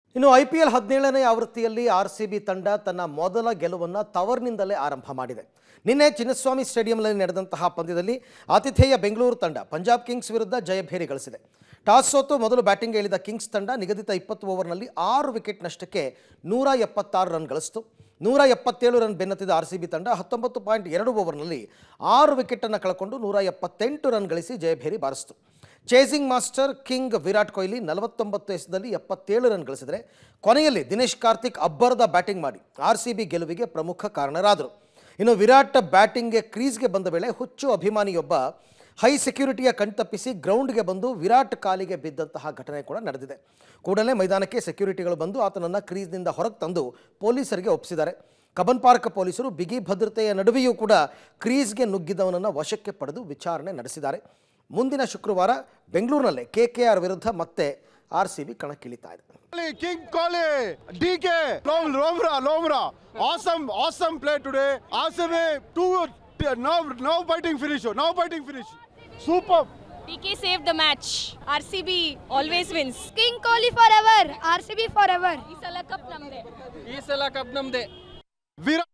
ಇನ್ನು I P L ಹದಿನೇಳನೇ ಆವೃತ್ತಿಯಲ್ಲಿ ಆರ್ ಸಿ ಬಿ ತಂಡ ತನ್ನ ಮೊದಲ ಗೆಲುವನ್ನು ತವರ್ನಿಂದಲೇ ಆರಂಭ ಮಾಡಿದೆ ನಿನ್ನೆ ಚಿನ್ನಸ್ವಾಮಿ ಸ್ಟೇಡಿಯಂನಲ್ಲಿ ನಡೆದಂತಹ ಪಂದ್ಯದಲ್ಲಿ ಆತಿಥೇಯ ಬೆಂಗಳೂರು ತಂಡ ಪಂಜಾಬ್ ಕಿಂಗ್ಸ್ ವಿರುದ್ಧ ಜಯಭೇರಿ ಗಳಿಸಿದೆ ಟಾಸ್ ಸೋತು ಮೊದಲು ಬ್ಯಾಟಿಂಗ್ಗೆ ಇಳಿದ ಕಿಂಗ್ಸ್ ತಂಡ ನಿಗದಿತ ಇಪ್ಪತ್ತು ಓವರ್ನಲ್ಲಿ ಆರು ವಿಕೆಟ್ ನಷ್ಟಕ್ಕೆ ನೂರ ಎಪ್ಪತ್ತಾರು ರನ್ ಗಳಿಸಿತು ನೂರ ಎಪ್ಪತ್ತೇಳು ರನ್ ಬೆನ್ನತ್ತಿದ ಆರ್ ಸಿ ಬಿ ತಂಡ ಹತ್ತೊಂಬತ್ತು ಪಾಯಿಂಟ್ ಎರಡು ಓವರ್ನಲ್ಲಿ ಆರು ವಿಕೆಟನ್ನು ಕಳ್ಕೊಂಡು ನೂರ ಎಪ್ಪತ್ತೆಂಟು ರನ್ ಗಳಿಸಿ ಜಯಭೇರಿ ಬಾರಿಸಿತು chasing master king Virat Kohli ನಲವತ್ತೊಂಬತ್ತು ಎಸೆದಲ್ಲಿ ಎಪ್ಪತ್ತೇಳು ರನ್ ಗಳಿಸಿದರೆ ಕೊನೆಯಲ್ಲಿ ದಿನೇಶ್ ಕಾರ್ತಿಕ್ ಅಬ್ಬರದ ಬ್ಯಾಟಿಂಗ್ ಮಾಡಿ ಆರ್ ಸಿ ಬಿ ಗೆಲುವಿಗೆ ಪ್ರಮುಖ ಕಾರಣರಾದರು ಇನ್ನು ವಿರಾಟ್ ಬ್ಯಾಟಿಂಗ್ಗೆ ಕ್ರೀಸ್ಗೆ ಬಂದ ವೇಳೆ ಹುಚ್ಚು ಅಭಿಮಾನಿಯೊಬ್ಬ ಹೈ ಸೆಕ್ಯೂರಿಟಿಯ ಕಣ್ತಪ್ಪಿಸಿ ಗ್ರೌಂಡ್ಗೆ ಬಂದು ವಿರಾಟ್ ಕಾಲಿಗೆ ಬಿದ್ದಂತಹ ಘಟನೆ ಕೂಡ ನಡೆದಿದೆ ಕೂಡಲೇ ಮೈದಾನಕ್ಕೆ ಸೆಕ್ಯೂರಿಟಿಗಳು ಬಂದು ಆತನನ್ನು ಕ್ರೀಸ್ನಿಂದ ಹೊರಗೆ ತಂದು ಪೊಲೀಸರಿಗೆ ಒಪ್ಪಿಸಿದ್ದಾರೆ ಕಬನ್ ಪಾರ್ಕ್ ಪೊಲೀಸರು ಬಿಗಿ ಭದ್ರತೆಯ ನಡುವೆಯೂ ಕೂಡ ಕ್ರೀಸ್ಗೆ ನುಗ್ಗಿದವನನ್ನು ವಶಕ್ಕೆ ಪಡೆದು ವಿಚಾರಣೆ ನಡೆಸಿದ್ದಾರೆ ಮುಂದಿನ ಶುಕ್ರವಾರ ಬೆಂಗಳೂರಿನಲ್ಲೇ ಕೆ ಕೆ ಆರ್ ವಿರುದ್ಧ ಮತ್ತೆ ಆರ್ ಸಿ ಬಿ ಕಣಕ್ಕಿಳಿತಾ ಇದೆ Kohli, King Kohli, DK, Lom, Lomra, Lomra. Awesome, awesome play today. RCB, two, now, now fighting finish. Now fighting finish. Super. PK saved the match. RCB always wins. King Kohli forever, RCB forever. ಈ ಸಲ cup ನಮ್ದೆ ಈ ಸಲ cup ನಮ್ದೆ Virat.